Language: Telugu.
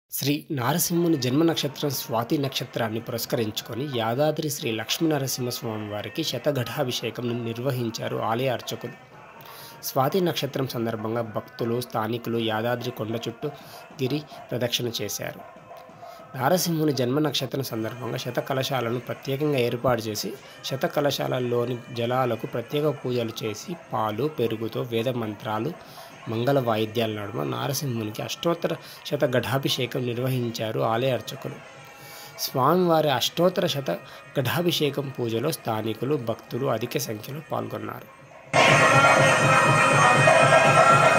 శ్రీ నారసింహుని జన్మ నక్షత్రం స్వాతి నక్షత్రాన్ని పురస్కరించుకొని యాదాద్రి శ్రీ లక్ష్మీనరసింహస్వామి వారికి శతఘటాభిషేకం నిర్వహించారు ఆలయ అర్చకులు స్వాతి నక్షత్రం సందర్భంగా భక్తులు స్థానికులు యాదాద్రి కొండ చుట్టూ గిరి ప్రదక్షిణ చేశారు నారసింహుని జన్మ నక్షత్రం సందర్భంగా శత కలశాలను ప్రత్యేకంగా ఏర్పాటు చేసి శత కలశాలలోని జలాలకు ప్రత్యేక పూజలు చేసి పాలు పెరుగుతో వేద మంత్రాలు మంగళ వాయిద్యాల నడుమ నారసింహునికి అష్టోత్తర శత ఘటాభిషేకం నిర్వహించారు ఆలయ అర్చకులు స్వామివారి అష్టోత్తర శత ఘటాభిషేకం పూజలో స్థానికులు భక్తులు అధిక సంఖ్యలో పాల్గొన్నారు